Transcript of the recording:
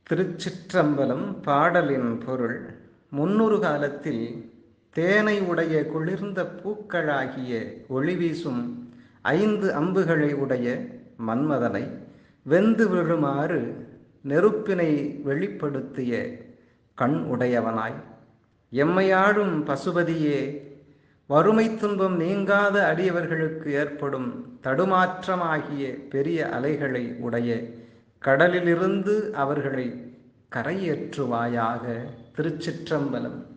திருச்சிற்றம்பலம் பாடலின் பொருள் முன்னொரு காலத்தில் தேனை உடைய குளிர்ந்த பூக்களாகிய ஒளி வீசும் ஐந்து அம்புகளை உடைய மன்மதனை வெந்து விழுமாறு நெருப்பினை வெளிப்படுத்திய கண் உடையவனாய் எம்மையாடும் பசுபதியே வறுமை துன்பம் நீங்காத அடியவர்களுக்கு ஏற்படும் தடுமாற்றமாகிய பெரிய அலைகளை உடைய கடலிலிருந்து அவர்களை கரையேற்றுவாயாக திருச்சிற்றம்பலம்